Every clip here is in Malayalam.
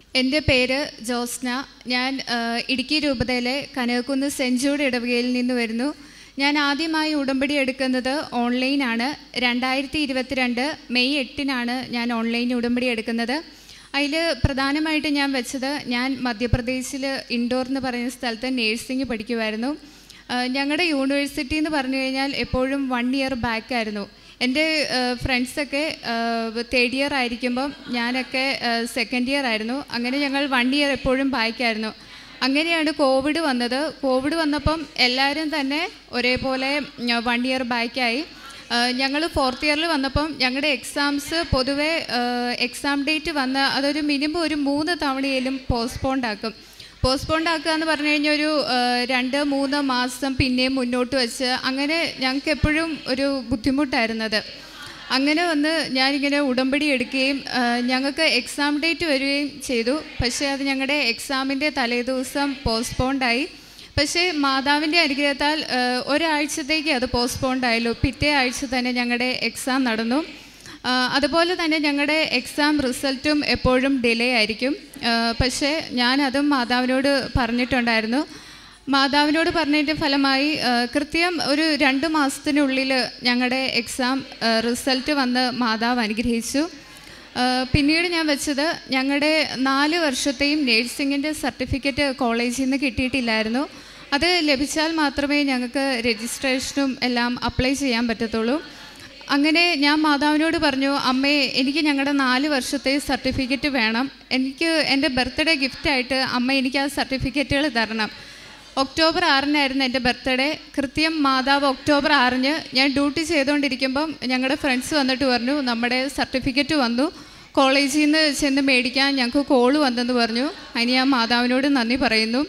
എൻ്റെ പേര് ജോസ്ന ഞാൻ ആ, ഇടുക്കി രൂപതയിലെ കനകക്കുന്ന് സെൻറ് ജൂഡ് ഇടവകയിൽ നിന്ന് വരുന്നു ഞാൻ ആദ്യമായി ഉടമ്പടി എടുക്കുന്നത് ഓൺലൈനാണ് രണ്ടായിരത്തി ഇരുപത്തിരണ്ട് മെയ് എട്ടിനാണ് ഞാൻ ഓൺലൈൻ ഉടമ്പടി എടുക്കുന്നത് അതിൽ പ്രധാനമായിട്ട് ഞാൻ വെച്ചത് ഞാൻ മധ്യപ്രദേശിൽ ഇൻഡോർ എന്ന് പറയുന്ന സ്ഥലത്ത് നേഴ്സിംഗ് പഠിക്കുമായിരുന്നു ഞങ്ങളുടെ യൂണിവേഴ്സിറ്റി എന്ന് പറഞ്ഞു കഴിഞ്ഞാൽ എപ്പോഴും വൺ ഇയർ ബാക്ക് ആയിരുന്നു എൻ്റെ ഫ്രണ്ട്സൊക്കെ തേർഡ് ഇയർ ആയിരിക്കുമ്പം ഞാനൊക്കെ സെക്കൻഡ് ഇയർ ആയിരുന്നു അങ്ങനെ ഞങ്ങൾ വൺ ഇയർ എപ്പോഴും ബാക്കായിരുന്നു അങ്ങനെയാണ് കോവിഡ് വന്നത് കോവിഡ് വന്നപ്പം എല്ലാവരും തന്നെ ഒരേപോലെ വൺ ഇയർ ബാക്കായി ഞങ്ങൾ ഫോർത്ത് ഇയറിൽ വന്നപ്പം ഞങ്ങളുടെ എക്സാംസ് പൊതുവെ എക്സാം ഡേറ്റ് വന്ന് അതൊരു മിനിമം ഒരു മൂന്ന് തവണയിലും പോസ്റ്റ്പോണ്ട് ആക്കും പോസ്റ്റ്പോണ്ട് ആക്കുക എന്ന് പറഞ്ഞു കഴിഞ്ഞാൽ ഒരു ആ, രണ്ട് മൂന്ന് മാസം പിന്നെയും മുന്നോട്ട് വെച്ച് അങ്ങനെ ഞങ്ങൾക്ക് എപ്പോഴും ഒരു ബുദ്ധിമുട്ടായിരുന്നത് അങ്ങനെ വന്ന് ഞാനിങ്ങനെ ഉടമ്പടി എടുക്കുകയും ആ, ഞങ്ങൾക്ക് എക്സാം ഡേറ്റ് വരികയും ചെയ്തു പക്ഷേ അത് ഞങ്ങളുടെ എക്സാമിൻ്റെ തലേദിവസം പോസ്റ്റ്പോണ്ടായി പക്ഷേ മാതാവിൻ്റെ അനുഗ്രഹത്താൽ ആ, ഒരാഴ്ചത്തേക്ക് അത് പോസ്റ്റ്പോണ്ട് ആയല്ലോ പിറ്റേ ആഴ്ച തന്നെ ഞങ്ങളുടെ എക്സാം നടന്നു ആ, അതുപോലെ തന്നെ ഞങ്ങളുടെ എക്സാം റിസൾട്ടും എപ്പോഴും ഡിലേ ആയിരിക്കും ആ, പക്ഷേ ഞാനതും മാതാവിനോട് പറഞ്ഞിട്ടുണ്ടായിരുന്നു മാതാവിനോട് പറഞ്ഞതിൻ്റെ ഫലമായി ആ, കൃത്യം ഒരു രണ്ട് മാസത്തിനുള്ളിൽ ഞങ്ങളുടെ എക്സാം റിസൾട്ട് വന്ന് മാതാവ് അനുഗ്രഹിച്ചു ആ, പിന്നീട് ഞാൻ വെച്ചത് ഞങ്ങളുടെ നാല് വർഷത്തെയും നേഴ്സിങ്ങിൻ്റെ സർട്ടിഫിക്കറ്റ് കോളേജിൽ നിന്ന് കിട്ടിയിട്ടില്ലായിരുന്നു അത് ലഭിച്ചാൽ മാത്രമേ ഞങ്ങൾക്ക് രജിസ്ട്രേഷനും എല്ലാം അപ്ലൈ ചെയ്യാൻ പറ്റത്തുള്ളൂ അങ്ങനെ ഞാൻ മാതാവിനോട് പറഞ്ഞു അമ്മേ എനിക്ക് ഞങ്ങളുടെ നാല് വർഷത്തെ സർട്ടിഫിക്കറ്റ് വേണം എനിക്ക് എൻ്റെ ബർത്ത്ഡേ ഗിഫ്റ്റായിട്ട് അമ്മ എനിക്ക് ആ സർട്ടിഫിക്കറ്റുകൾ തരണം ഒക്ടോബർ ആറിനായിരുന്നു എൻ്റെ ബർത്ത്ഡേ കൃത്യം മാതാവ് ഒക്ടോബർ ആറിന് ഞാൻ ഡ്യൂട്ടി ചെയ്തുകൊണ്ടിരിക്കുമ്പം ഞങ്ങളുടെ ഫ്രണ്ട്സ് വന്നിട്ട് പറഞ്ഞു നമ്മുടെ സർട്ടിഫിക്കറ്റ് വന്നു കോളേജിൽ നിന്ന് ചെന്ന് മേടിക്കാൻ ഞങ്ങൾക്ക് കോള് വന്നെന്ന് പറഞ്ഞു അതിന് ഞാൻ മാതാവിനോട് നന്ദി പറയുന്നു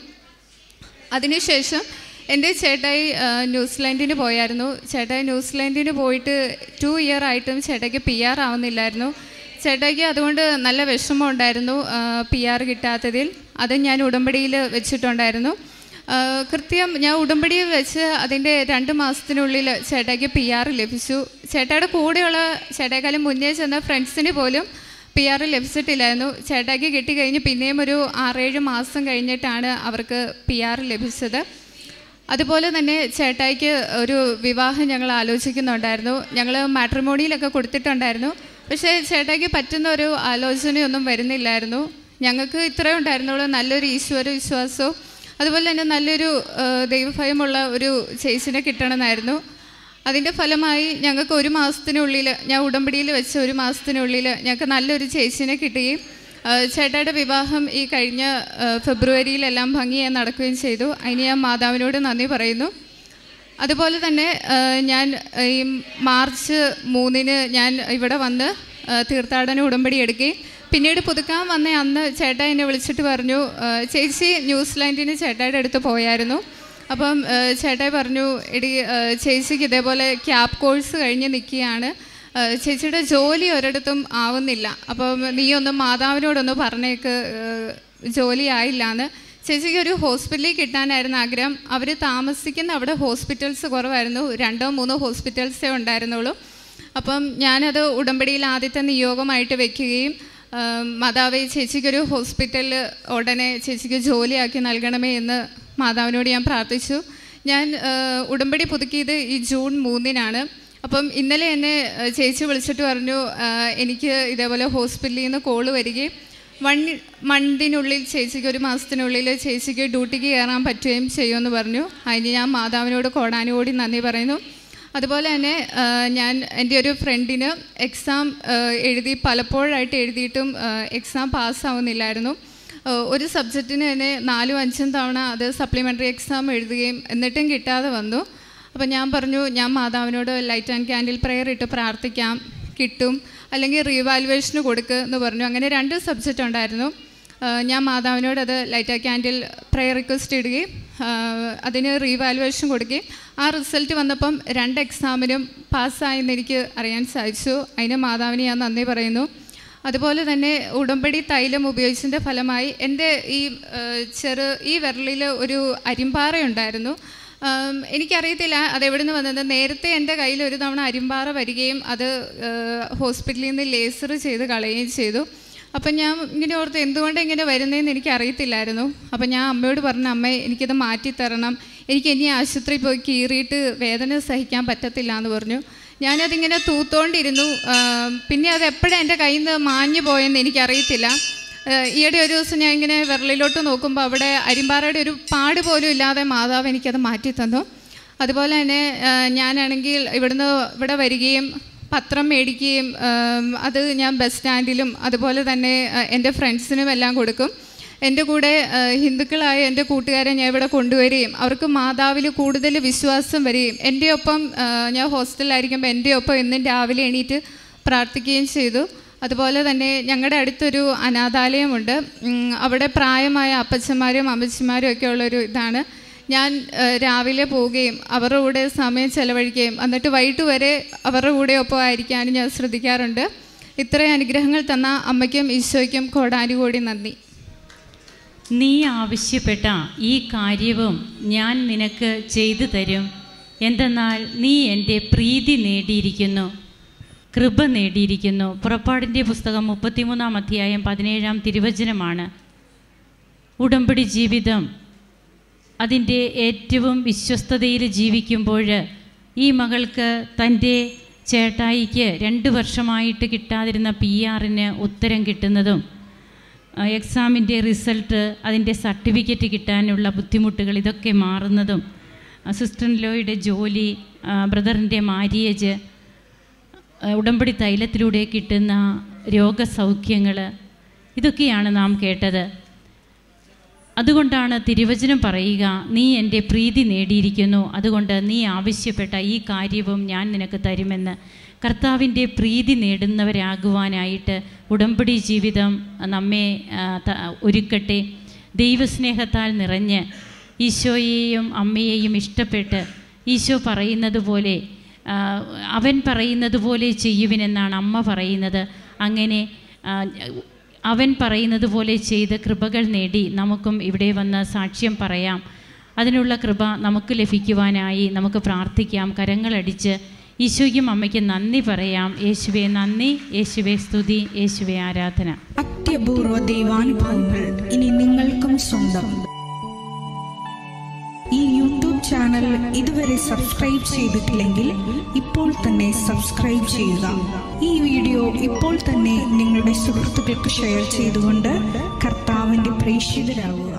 അതിനുശേഷം എൻ്റെ ചേട്ടായി ആ, ന്യൂസിലാൻഡിന് പോയായിരുന്നു ചേട്ടായി ന്യൂസിലാൻഡിന് പോയിട്ട് ടു ഇയർ ആയിട്ടും ചേട്ടായിക്ക് പി ആർ ആവുന്നില്ലായിരുന്നു ചേട്ടായിക്ക് അതുകൊണ്ട് നല്ല വിഷമം ഉണ്ടായിരുന്നു പി ആർ കിട്ടാത്തതിൽ അത് ഞാൻ ഉടമ്പടിയിൽ വെച്ചിട്ടുണ്ടായിരുന്നു ആ, കൃത്യം ഞാൻ ഉടമ്പടിയിൽ വെച്ച് അതിൻ്റെ രണ്ട് മാസത്തിനുള്ളിൽ ചേട്ടായിക്ക് പി ആർ ലഭിച്ചു ചേട്ടായുടെ കൂടെയുള്ള ചേട്ടായിക്കാലം മുന്നേ ചെന്ന ഫ്രണ്ട്സിന് പോലും പി ആർ ലഭിച്ചിട്ടില്ലായിരുന്നു ചേട്ടായിക്ക് കിട്ടിക്കഴിഞ്ഞ് പിന്നെയും ഒരു ആറേഴ് മാസം കഴിഞ്ഞിട്ടാണ് അവർക്ക് പി ആർ ലഭിച്ചത് അതുപോലെ തന്നെ ചേട്ടായിക്ക് ഒരു വിവാഹം ഞങ്ങൾ ആലോചിക്കുന്നുണ്ടായിരുന്നു ഞങ്ങൾ മാട്രിമോണിയിലൊക്കെ കൊടുത്തിട്ടുണ്ടായിരുന്നു പക്ഷേ ചേട്ടായിക്ക് പറ്റുന്ന ഒരു ആലോചനയൊന്നും വരുന്നില്ലായിരുന്നു ഞങ്ങൾക്ക് ഇത്രയും ഉണ്ടായിരുന്നുള്ളൂ നല്ലൊരു ഈശ്വര വിശ്വാസവും അതുപോലെ തന്നെ നല്ലൊരു ആ, ദൈവഭയമുള്ള ഒരു ചേച്ചിനെ കിട്ടണമെന്നായിരുന്നു അതിൻ്റെ ഫലമായി ഞങ്ങൾക്ക് ഒരു മാസത്തിനുള്ളിൽ ഞാൻ ഉടമ്പടിയിൽ വെച്ച ഒരു മാസത്തിനുള്ളിൽ ഞങ്ങൾക്ക് നല്ലൊരു ചേച്ചിനെ കിട്ടുകയും ആ, ചേട്ടായുടെ വിവാഹം ഈ കഴിഞ്ഞ ആ, ഫെബ്രുവരിയിലെല്ലാം ഭംഗിയായി നടക്കുകയും ചെയ്തു അതിന് ഞാൻ മാതാവിനോട് നന്ദി പറയുന്നു അതുപോലെ തന്നെ ആ, ഞാൻ ഈ മാർച്ച് മൂന്നിന് ഞാൻ ഇവിടെ വന്ന് ആ, തീർത്ഥാടന ഉടമ്പടി എടുക്കുകയും പിന്നീട് പുതുക്കാൻ വന്ന അന്ന് ചേട്ടാ എന്നെ വിളിച്ചിട്ട് പറഞ്ഞു ആ, ചേച്ചി ന്യൂസിലാൻഡിന് ചേട്ടായുടെ അടുത്ത് പോയായിരുന്നു അപ്പം ആ, ചേട്ടായി പറഞ്ഞു എടി ആ, ചേച്ചിക്ക് ഇതേപോലെ ക്യാബ് കോഴ്സ് കഴിഞ്ഞ് നിൽക്കുകയാണ് ആ, ചേച്ചിയുടെ ജോലി ഒരിടത്തും ആവുന്നില്ല അപ്പം നീ ഒന്ന് മാതാവിനോടൊന്ന് പറഞ്ഞേക്ക് ആ, ജോലി ആയില്ലാന്ന് ചേച്ചിക്ക് ഒരു ഹോസ്പിറ്റലിൽ കിട്ടാനായിരുന്നു ആഗ്രഹം അവർ താമസിക്കുന്ന അവിടെ ഹോസ്പിറ്റൽസ് കുറവായിരുന്നു രണ്ടോ മൂന്നോ ഹോസ്പിറ്റൽസേ ഉണ്ടായിരുന്നുള്ളൂ അപ്പം ഞാനത് ഉടമ്പടിയിൽ ആദ്യത്തെ നിയോഗമായിട്ട് വെക്കുകയും ആം, മാതാവേ ചേച്ചിക്കൊരു ഹോസ്പിറ്റലിൽ ഉടനെ ചേച്ചിക്ക് ജോലിയാക്കി നൽകണമേ എന്ന് മാതാവിനോട് ഞാൻ പ്രാർത്ഥിച്ചു ഞാൻ ആ, ഉടമ്പടി പുതുക്കിയത് ഈ ജൂൺ മൂന്നിനാണ് അപ്പം ഇന്നലെ എന്നെ ആ, ചേച്ചി വിളിച്ചിട്ട് പറഞ്ഞു ആ, എനിക്ക് ഇതേപോലെ ഹോസ്പിറ്റലിൽ നിന്ന് കോള് വരികയും വൺ മണ്ടിനുള്ളിൽ ചേച്ചിക്ക് ഒരു മാസത്തിനുള്ളിൽ ചേച്ചിക്ക് ഡ്യൂട്ടിക്ക് കയറാൻ പറ്റുകയും ചെയ്യുമെന്ന് പറഞ്ഞു അതിന് ഞാൻ മാതാവിനോട് കോടാനുകൂടി നന്ദി പറയുന്നു അതുപോലെ തന്നെ ആ, ഞാൻ എൻ്റെ ഒരു ഫ്രണ്ടിന് എക്സാം ആ, എഴുതി പലപ്പോഴായിട്ട് എഴുതിയിട്ടും എക്സാം പാസ്സാവുന്നില്ലായിരുന്നു ആ, ഒരു സബ്ജക്റ്റിന് തന്നെ നാലും അഞ്ചും തവണ അത് സപ്ലിമെൻ്ററി എക്സാം എഴുതുകയും എന്നിട്ടും കിട്ടാതെ വന്നു അപ്പോൾ ഞാൻ പറഞ്ഞു ഞാൻ മാതാവിനോട് ലൈറ്റ് ആൻഡ് ക്യാൻഡിൽ പ്രെയർ ഇട്ട് പ്രാർത്ഥിക്കാം കിട്ടും അല്ലെങ്കിൽ റീവാലുവേഷന് കൊടുക്കുക എന്ന് പറഞ്ഞു അങ്ങനെ രണ്ട് സബ്ജക്റ്റ് ഉണ്ടായിരുന്നു ആ, ഞാൻ മാതാവിനോട് അത് light and candle prayer request ഇടുകയും ആ, അതിന് റീവാലുവേഷൻ കൊടുക്കുകയും ആ റിസൾട്ട് വന്നപ്പം രണ്ട് എക്സാമിനും പാസ്സായെന്ന് എനിക്ക് അറിയാൻ സാധിച്ചു അതിന് മാതാവിന് ഞാൻ നന്ദി പറയുന്നു അതുപോലെ തന്നെ ഉടമ്പടി തൈലം ഉപയോഗിച്ചതിൻ്റെ ഫലമായി എൻ്റെ ഈ ആ, ചെറു ഈ വിരലിൽ ഒരു അരിമ്പാറയുണ്ടായിരുന്നു ആം, എനിക്കറിയത്തില്ല അതെവിടെ നിന്ന് വന്നത് നേരത്തെ എൻ്റെ കയ്യിൽ ഒരു തവണ അരിമ്പാറ വരികയും അത് ആ, ഹോസ്പിറ്റലിൽ നിന്ന് ലേസർ ചെയ്ത് കളയുകയും ചെയ്തു അപ്പം ഞാൻ ഇങ്ങനെ ഓർത്ത് എന്തുകൊണ്ട് ഇങ്ങനെ വരുന്നതെന്ന് എനിക്ക് അറിയത്തില്ലായിരുന്നു അപ്പം ഞാൻ അമ്മയോട് പറഞ്ഞു അമ്മ എനിക്കിത് മാറ്റിത്തരണം എനിക്ക് ഇനി ആശുപത്രി പോയി കീറിയിട്ട് വേദന സഹിക്കാൻ പറ്റത്തില്ല എന്ന് പറഞ്ഞു ഞാനതിങ്ങനെ തൂത്തോണ്ടിരുന്നു ആ, പിന്നെ അത് എപ്പോഴും എൻ്റെ കയ്യിൽ നിന്ന് മാഞ്ഞു പോയെന്ന് എനിക്കറിയത്തില്ല ആ, ഈയിടെ ഒരു ദിവസം ഞാൻ ഇങ്ങനെ വിരലിലോട്ട് നോക്കുമ്പോൾ അവിടെ അരിമ്പാറയുടെ ഒരു പാട് പോലും ഇല്ലാതെ മാതാവ് എനിക്കത് മാറ്റി തന്നു അതുപോലെ തന്നെ ആ, ഞാനാണെങ്കിൽ ഇവിടുന്ന് ഇവിടെ വരികയും പത്രം മേടിക്കുകയും ആം, അത് ഞാൻ ബസ് സ്റ്റാൻഡിലും അതുപോലെ തന്നെ ആ, എൻ്റെ ഫ്രണ്ട്സിനും എല്ലാം കൊടുക്കും എൻ്റെ കൂടെ ആ, ഹിന്ദുക്കളായ എൻ്റെ കൂട്ടുകാരെ ഞാൻ ഇവിടെ കൊണ്ടുവരികയും അവർക്ക് മാതാവിൽ കൂടുതൽ വിശ്വാസം വരികയും എൻ്റെ ഒപ്പം ആ, ഞാൻ ഹോസ്റ്റലിലായിരിക്കുമ്പോൾ എൻ്റെ ഒപ്പം എന്നും രാവിലെ എണീറ്റ് പ്രാർത്ഥിക്കുകയും ചെയ്തു അതുപോലെ തന്നെ ഞങ്ങളുടെ അടുത്തൊരു അനാഥാലയമുണ്ട് ഉം, അവിടെ പ്രായമായ അപ്പച്ചന്മാരും അമ്മച്ചിമാരും ഒക്കെ ഉള്ളൊരു ഇതാണ് ഞാൻ ആ, രാവിലെ പോവുകയും അവരുടെ കൂടെ സമയം ചെലവഴിക്കുകയും എന്നിട്ട് വൈകിട്ട് വരെ അവരുടെ കൂടെ ഒപ്പം ആയിരിക്കാനും ഞാൻ ശ്രദ്ധിക്കാറുണ്ട് ഇത്രയും അനുഗ്രഹങ്ങൾ തന്ന അമ്മയ്ക്കും ഈശോയ്ക്കും കോടാനുകോടി നന്ദി നീ ആവശ്യപ്പെട്ട ഈ കാര്യവും ഞാൻ നിനക്ക് ചെയ്തു തരും എന്തെന്നാൽ നീ എൻ്റെ പ്രീതി നേടിയിരിക്കുന്നു കൃപ നേടിയിരിക്കുന്നു പുറപ്പാടിൻ്റെ പുസ്തകം മുപ്പത്തിമൂന്നാം അധ്യായം പതിനേഴാം തിരുവചനമാണ് ഉടമ്പടി ജീവിതം അതിൻ്റെ ഏറ്റവും വിശ്വസ്തതയിൽ ജീവിക്കുമ്പോൾ ഈ മകൾക്ക് തൻ്റെ ചേട്ടായിക്ക് രണ്ട് വർഷമായിട്ട് കിട്ടാതിരുന്ന പി ആറിന് ഉത്തരം കിട്ടുന്നതും ആ, എക്സാമിൻ്റെ റിസൾട്ട് അതിൻ്റെ സർട്ടിഫിക്കറ്റ് കിട്ടാനുള്ള ബുദ്ധിമുട്ടുകൾ ഇതൊക്കെ മാറുന്നതും ആ, സിസ്റ്റർ ലോയുടെ ജോലി ആ, ബ്രദറിൻ്റെ മാരിയേജ് ആ, ഉടമ്പടി തൈലത്തിലൂടെ കിട്ടുന്ന രോഗസൗഖ്യങ്ങൾ ഇതൊക്കെയാണ് നാം കേട്ടത് അതുകൊണ്ടാണ് തിരുവചനം പറയുക നീ എൻ്റെ പ്രീതി നേടിയിരിക്കുന്നു അതുകൊണ്ട് നീ ആവശ്യപ്പെട്ട ഈ കാര്യവും ഞാൻ നിനക്ക് തരുമെന്ന് കർത്താവിൻ്റെ പ്രീതി നേടുന്നവരാകുവാനായിട്ട് ഉടമ്പടി ജീവിതം നമ്മെ ആ, ത- ഒരുക്കട്ടെ ദൈവസ്നേഹത്താൽ നിറഞ്ഞ് ഈശോയെയും അമ്മയെയും ഇഷ്ടപ്പെട്ട് ഈശോ പറയുന്നത് പോലെ ആ, അവൻ പറയുന്നത് പോലെ ചെയ്യുവിനെന്നാണ് അമ്മ പറയുന്നത് അങ്ങനെ ആ, അവൻ പറയുന്നത് പോലെ ചെയ്ത് കൃപകൾ നേടി നമുക്കും ഇവിടെ വന്ന് സാക്ഷ്യം പറയാം അതിനുള്ള കൃപ നമുക്ക് ലഭിക്കുവാനായി നമുക്ക് പ്രാർത്ഥിക്കാം കരങ്ങളടിച്ച് ഈശോയ്ക്കും അമ്മയ്ക്കും നന്ദി പറയാം യേശുവെ നന്ദി യേശുവെ സ്തുതി യേശുവെ ആരാധന അത്യപൂർവ ദൈവാനുഭവങ്ങൾ ഇനി നിങ്ങൾക്കും സ്വന്തം ഈ യൂട്യൂബ് ചാനൽ ഇതുവരെ സബ്സ്ക്രൈബ് ചെയ്തിട്ടില്ലെങ്കിൽ ഇപ്പോൾ തന്നെ സബ്സ്ക്രൈബ് ചെയ്യുക ഈ വീഡിയോ ഇപ്പോൾ തന്നെ നിങ്ങളുടെ സുഹൃത്തുക്കൾക്ക് ഷെയർ ചെയ്തുകൊണ്ട് കർത്താവിൻ്റെ പ്രേക്ഷിതരാകുക